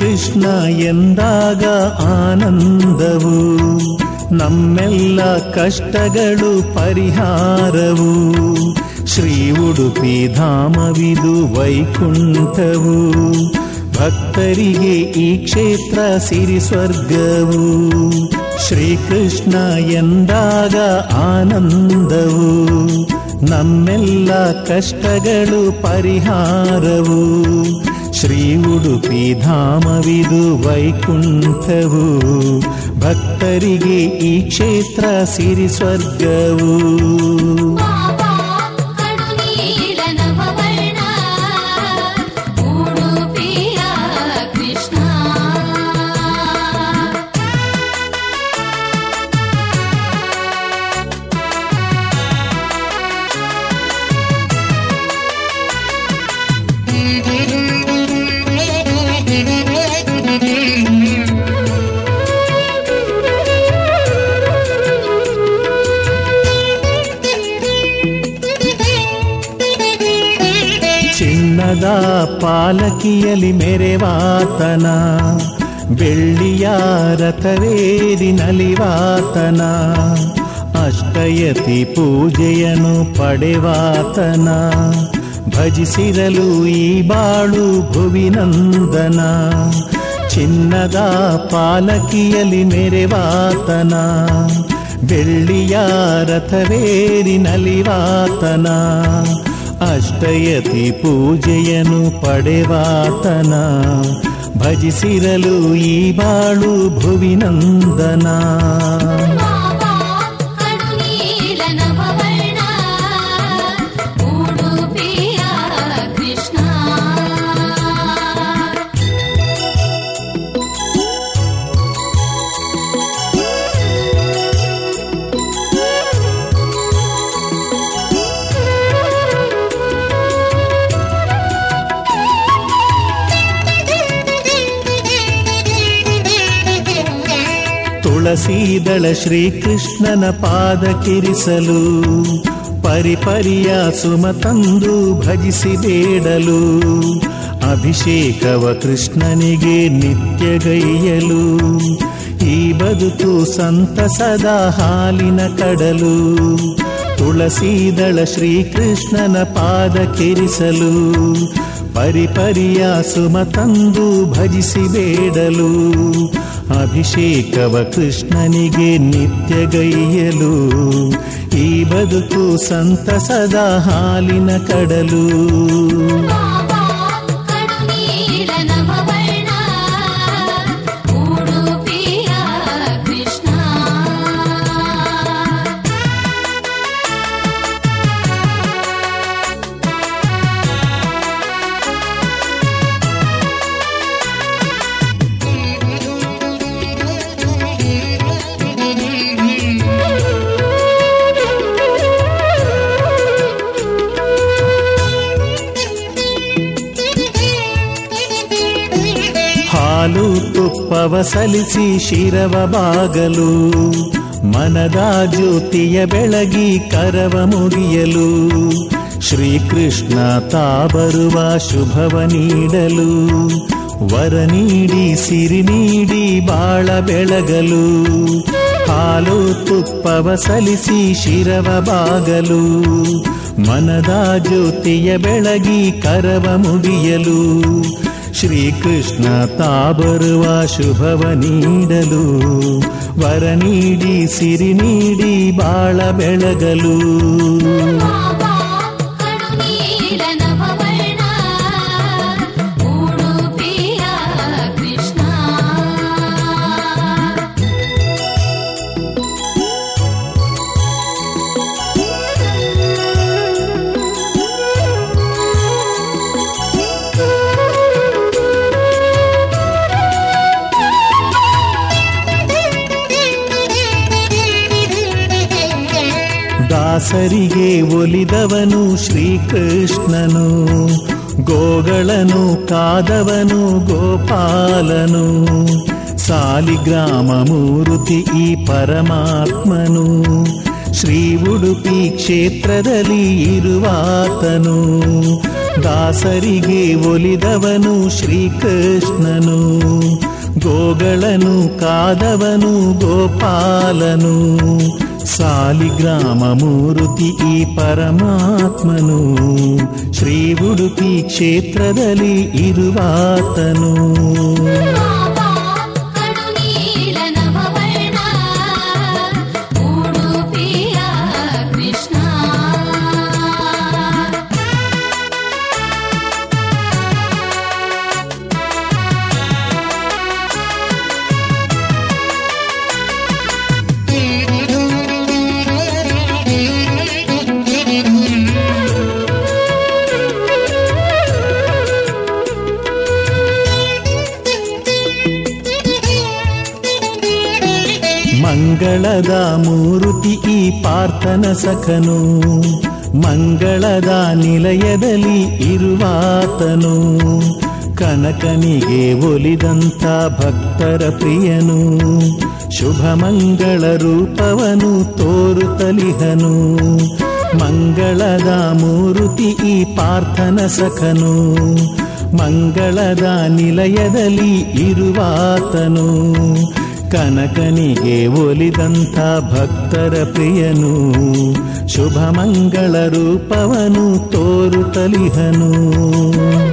ಶ್ರೀಕೃಷ್ಣ ಎಂದಾಗ ಆನಂದವು ನಮ್ಮೆಲ್ಲ ಕಷ್ಟಗಳು ಪರಿಹಾರವು ಶ್ರೀ ಉಡುಪಿ ಧಾಮವಿದು ವೈಕುಂಠವು ಭಕ್ತರಿಗೆ ಈ ಕ್ಷೇತ್ರ ಸಿರಿ ಸ್ವರ್ಗವು ಶ್ರೀಕೃಷ್ಣ ಎಂದಾಗ ಆನಂದವು ನಮ್ಮೆಲ್ಲ ಕಷ್ಟಗಳು ಪರಿಹಾರವು ಶ್ರೀ ಉಡುಪಿ ಧಾಮವಿದು ವೈಕುಂಠವು ಭಕ್ತರಿಗೆ ಈ ಕ್ಷೇತ್ರ ಸಿರಿ ಸ್ವರ್ಗವು ಬಾಬಾ ಕಡು ನೀಲ ನವವರ್ಣ ಉಡುಪಿಯ ಕೃಷ್ಣ ಚಿನ್ನದ ಪಾಲಕಿಯಲಿ ಮೆರೆವಾತನ ಬೆಳ್ಳಿಯ ರಥವೇರಿ ನಲಿವಾತನ ಅಷ್ಟಯತಿ ಪೂಜೆಯನು ಪಡೆವಾತನ ಭಜಿಸಿರಲು ಈ ಬಾಳು ಭುವಿನಂದನ ಚಿನ್ನದ ಪಾಲಕಿಯಲಿ ಮೆರೆವಾತನ ಬೆಳ್ಳಿಯ ರಥವೇರಿ ನಲಿವಾತನ ಅಷ್ಟಯತಿ ಪೂಜೆಯನು ಪಡೆವಾತನ ಭಜಿಸಿರಲು ಈ ಬಾಳು ಭುವಿನಂದನ ಬಾಬಾ ಕಡು ನೀಲ ನವವರ್ಣ ಉಡುಪಿಯ ಕೃಷ್ಣ ತುಳಸೀದಳ ಶ್ರೀಕೃಷ್ಣನ ಪಾದ ಕಿರಿಸಲು ಪರಿಪರಿಯ ಸುಮ ತಂದು ಭಜಿಸಿ ಬೇಡಲು ಅಭಿಷೇಕವ ಕೃಷ್ಣನಿಗೆ ನಿತ್ಯಗೈಯಲು ಈ ಬದುಕು ಸಂತಸದ ಹಾಲಿನ ಕಡಲು ತುಳಸೀದಳ ಶ್ರೀಕೃಷ್ಣನ ಪಾದ ಕಿರಿಸಲು ಪರಿಪರಿಯ ಸುಮ ತಂದು ಭಜಿಸಿ ಬೇಡಲು ಅಭಿಷೇಕವ ಕೃಷ್ಣನಿಗೆ ನಿತ್ಯಗೈಯಲು ಈ ಬದುಕು ಸಂತಸದ ಹಾಲಿನ ಕಡಲು ಬಾಬಾ ಕಡು ನೀಲ ನವವರ್ಣ ಉಡುಪಿಯ ಕೃಷ್ಣ ಹಾಲು ತುಪ್ಪವ ಸಲಿಸಿ ಶಿರವ ಬಾಗಲು ಮನದ ಜ್ಯೋತಿಯ ಬೆಳಗಿ ಕರವ ಮುಡಿಯಲು ಶ್ರೀಕೃಷ್ಣ ತಾ ಬರುವ ಶುಭವ ನೀಡಲು ವರ ನೀಡಿ ಸಿರಿ ನೀಡಿ ಬಾಳ ಬೆಳಗಲು ಹಾಲು ತುಪ್ಪವ ಸಲಿಸಿ ಶಿರವ ಬಾಗಲು ಮನದ ಜ್ಯೋತಿಯ ಬೆಳಗಿ ಕರವ ಮುಡಿಯಲು ಶ್ರೀಕೃಷ್ಣ ತಾ ಬರುವ ಶುಭವ ನೀಡಲು ವರ ನೀಡಿ ಸಿರಿ ನೀಡಿ ಬಾಳ ಬೆಳಗಲು ಬಾಬಾ ಕಡು ನೀಲ ನವವರ್ಣ ಉಡುಪಿಯ ಕೃಷ್ಣ ದಾಸರಿಗೆ ಒಲಿದವನು ಶ್ರೀಕೃಷ್ಣನು ಗೋಗಳನು ಕಾದವನು ಗೋಪಾಲನು ಸಾಲಿಗ್ರಾಮ ಮೂರುತಿ ಈ ಪರಮಾತ್ಮನು ಶ್ರೀ ಉಡುಪಿ ಕ್ಷೇತ್ರದಲ್ಲಿ ಇರುವಾತನು ದಾಸರಿಗೆ ಒಲಿದವನು ಶ್ರೀಕೃಷ್ಣನು ಗೋಗಳನು ಕಾದವನು ಗೋಪಾಲನು ಸಾಲಿಗ್ರಾಮ ಮೂರುತಿ ಈ ಪರಮಾತ್ಮನು ಶ್ರೀ ಉಡುಪಿ ಕ್ಷೇತ್ರದಲ್ಲಿ ಇರುವಾತನು ಬಾಬಾ ಕಡು ನೀಲ ನವವರ್ಣ ಉಡುಪಿಯ ಕೃಷ್ಣ ಮಂಗಳದ ಮೂರುತಿ ಈ ಪಾರ್ಥನ ಸಖನು ಮಂಗಳದ ನಿಲಯದಲ್ಲಿ ಇರುವಾತನು ಕನಕನಿಗೆ ಒಲಿದಂಥ ಭಕ್ತರ ಪ್ರಿಯನು ಶುಭ ಮಂಗಳ ರೂಪವನು ತೋರುತ್ತಲಿಹನು ಮಂಗಳದ ಮೂರುತಿ ಈ ಪಾರ್ಥನ ಸಖನು ಮಂಗಳದ ನಿಲಯದಲ್ಲಿ ಇರುವಾತನು ಕನಕನಿಗೆ ಒಲಿದಂಥ ಭಕ್ತರ ಪ್ರಿಯನು ಶುಭ ಮಂಗಳ ರೂಪವನು ತೋರುತ್ತಲಿಹನು